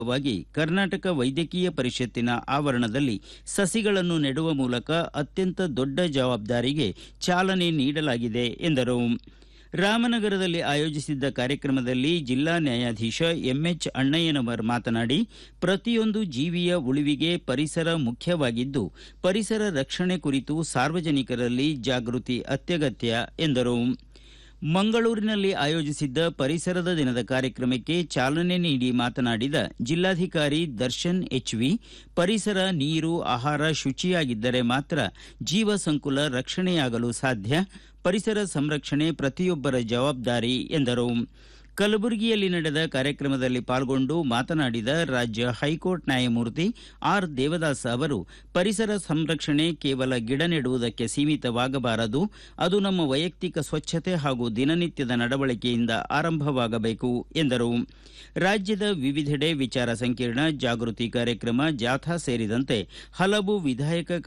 ವಾಗಿ ಕರ್ನಾಟಕ ವೈದ್ಯಕೀಯ ಪರಿಷತ್ತಿನ ಆವರಣದಲ್ಲಿ ಸಸಿಗಳನ್ನು ನೆಡುವ ಮೂಲಕ ಅತ್ಯಂತ ದೊಡ್ಡ ಜವಾಬ್ದಾರಿಗೆ ಚಾಲನೆ ನೀಡಲಾಗಿದೆ ಎಂದರು ರಾಮನಗರದಲ್ಲಿ ಆಯೋಜಿಸಿದ್ದ ಕಾರ್ಯಕ್ರಮದಲ್ಲಿ ಜಿಲ್ಲಾ ನ್ಯಾಯಾಧೀಶ ಎಂಎಚ್ ಅಣ್ಣಯ್ಯನವರ್ ಮಾತನಾಡಿ ಪ್ರತಿಯೊಂದು ಜೀವಿಯ ಉಳಿವಿಗೆ ಪರಿಸರ ಮುಖ್ಯವಾಗಿದ್ದು ಪರಿಸರ ರಕ್ಷಣೆ ಕುರಿತು ಸಾರ್ವಜನಿಕರಲ್ಲಿ ಜಾಗೃತಿ ಅತ್ಯಗತ್ಯ ಎಂದರು ಮಂಗಳೂರಿನಲ್ಲಿ ಆಯೋಜಿಸಿದ್ದ ಪರಿಸರದ ದಿನದ ಕಾರ್ಯಕ್ರಮಕ್ಕೆ ಚಾಲನೆ ನೀಡಿ ಮಾತನಾಡಿದ ಜಿಲ್ಲಾಧಿಕಾರಿ ದರ್ಶನ್ ಎಚ್ವಿ ಪರಿಸರ ನೀರು ಆಹಾರ ಶುಚಿಯಾಗಿದ್ದರೆ ಮಾತ್ರ ಜೀವ ಸಂಕುಲ ರಕ್ಷಣೆಯಾಗಲು ಸಾಧ್ಯ ಪರಿಸರ ಸಂರಕ್ಷಣೆ ಪ್ರತಿಯೊಬ್ಬರ ಜವಾಬ್ದಾರಿ ಎಂದರು ಕಲಬುರಗಿಯಲ್ಲಿ ನಡೆದ ಕಾರ್ಯಕ್ರಮದಲ್ಲಿ ಪಾಲ್ಗೊಂಡು ಮಾತನಾಡಿದ ರಾಜ್ಯ ಹೈಕೋರ್ಟ್ ನ್ಯಾಯಮೂರ್ತಿ ಆರ್ ದೇವದಾಸ್ ಅವರು ಪರಿಸರ ಸಂರಕ್ಷಣೆ ಕೇವಲ ಗಿಡ ನೆಡುವುದಕ್ಕೆ ಸೀಮಿತವಾಗಬಾರದು ಅದು ನಮ್ಮ ವೈಯಕ್ತಿಕ ಸ್ವಚ್ಛತೆ ಹಾಗೂ ದಿನನಿತ್ಯದ ನಡವಳಿಕೆಯಿಂದ ಆರಂಭವಾಗಬೇಕು ಎಂದರು ರಾಜ್ಯದ ವಿವಿಧೆಡೆ ವಿಚಾರ ಸಂಕಿರಣ ಜಾಗೃತಿ ಕಾರ್ಯಕ್ರಮ ಜಾಥಾ ಸೇರಿದಂತೆ ಹಲವು ವಿಧಾಯಕ